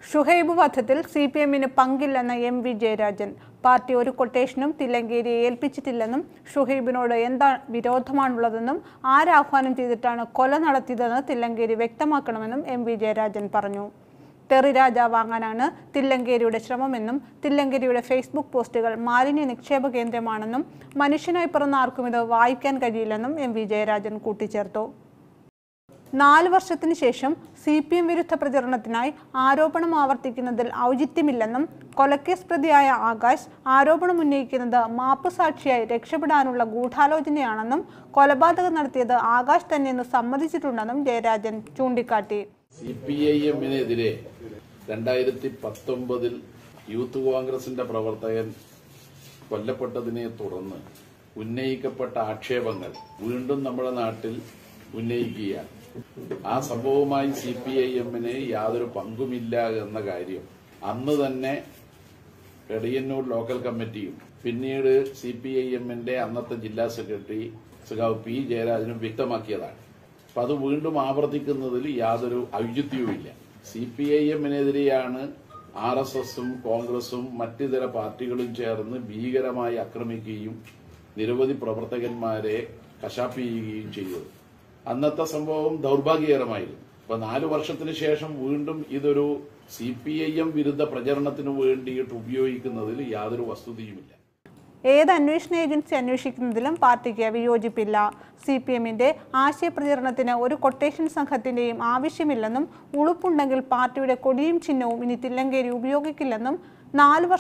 Shuhaib വധത്തിൽ C P എമ്മിന് പങ്കില്ലെന്ന M V Jayarajan party ഒരു കൊട്ടേഷനും തില്ലങ്കേരിയെ ഏൽപ്പിച്ചിട്ടില്ലെന്നും ഷുഹൈബിനോട് എന്താ വിരോധമാണുള്ളതെന്നും ആരാഹ്വാനം ചെയ്തിട്ടാണ് കൊല നടത്തിയതെന്ന് തില്ലങ്കേരി വ്യക്തമാക്കണമെന്നും എം വി ജയരാജൻ പറഞ്ഞു തെറി രാജാവാങ്ങാനാണ് തില്ലങ്കേരിയുടെ ശ്രമമെന്നും തില്ലങ്കേരിയുടെ ഫേസ്ബുക്ക് പോസ്റ്റുകൾ മാലിന്യ നിക്ഷേപ കേന്ദ്രമാണെന്നും മനുഷ്യനായി പിറന്ന ആർക്കും ഇത് വായിക്കാൻ കഴിയില്ലെന്നും എം വി ജയരാജൻ കൂട്ടിച്ചേർത്തു നാല് വർഷത്തിനു ശേഷം സി പി എം വിരുദ്ധ പ്രചരണത്തിനായി ആരോപണം ആവർത്തിക്കുന്നതിൽ ഔചിത്യമില്ലെന്നും കൊലക്കേസ് പ്രതിയായ ആകാശ് ആരോപണം ഉന്നയിക്കുന്നത് മാപ്പുസാക്ഷിയായി രക്ഷപ്പെടാനുള്ള ഗൂഢാലോചനയാണെന്നും കൊലപാതകം നടത്തിയത് ആകാശ് തന്നെയെന്ന് സമ്മതിച്ചിട്ടുണ്ടെന്നും ജയരാജൻ ചൂണ്ടിക്കാട്ടി സി പി ഐ എമ്മിനെതിരെ രണ്ടായിരത്തി പത്തൊമ്പതിൽ യൂത്ത് കോൺഗ്രസിന്റെ പ്രവർത്തകൻ കൊല്ലപ്പെട്ടതിനെ തുടർന്ന് ഉന്നയിക്കപ്പെട്ട ആക്ഷേപങ്ങൾ വീണ്ടും നമ്മുടെ നാട്ടിൽ ഉന്നയിക്കുകയാണ് ആ സംഭവവുമായി സി പി ഐ എമ്മിന് യാതൊരു പങ്കുമില്ല എന്ന കാര്യം അന്ന് തന്നെ എടയന്നൂർ ലോക്കൽ കമ്മിറ്റിയും പിന്നീട് സി പി ഐ എമ്മിന്റെ അന്നത്തെ ജില്ലാ സെക്രട്ടറി സഖാവ് പി ജയരാജനും വ്യക്തമാക്കിയതാണ് അപ്പൊ അത് വീണ്ടും ആവർത്തിക്കുന്നതിൽ യാതൊരു ഔചിത്യവുമില്ല സി പി ഐ എമ്മിനെതിരെയാണ് ആർ എസ് എസും കോൺഗ്രസും മറ്റിതര പാർട്ടികളും ചേർന്ന് ഭീകരമായി ആക്രമിക്കുകയും നിരവധി പ്രവർത്തകന്മാരെ കശാപ്പ് ചെയ്തത് അന്നത്തെ സംഭവം ദൗർഭാഗ്യകരമായിരുന്നു അപ്പൊ നാലു വർഷത്തിന് ശേഷം വീണ്ടും ഇതൊരു സി പി ഐ എം വിരുദ്ധ പ്രചരണത്തിന് വേണ്ടിയിട്ട് ഉപയോഗിക്കുന്നതിൽ യാതൊരു വസ്തുതയുമില്ല ഏത് അന്വേഷണ ഏജൻസി അന്വേഷിക്കുന്നതിലും പാർട്ടിക്ക് വിയോജിപ്പില്ല സി പി എമ്മിന്റെ ആശയപ്രചരണത്തിന് ഒരു കൊട്ടേഷൻ സംഘത്തിന്റെയും ആവശ്യമില്ലെന്നും ഉളുപ്പുണ്ടെങ്കിൽ പാർട്ടിയുടെ കൊടിയും ചിഹ്നവും ഇനി തില്ലങ്കേരി ഉപയോഗിക്കില്ലെന്നും നാല്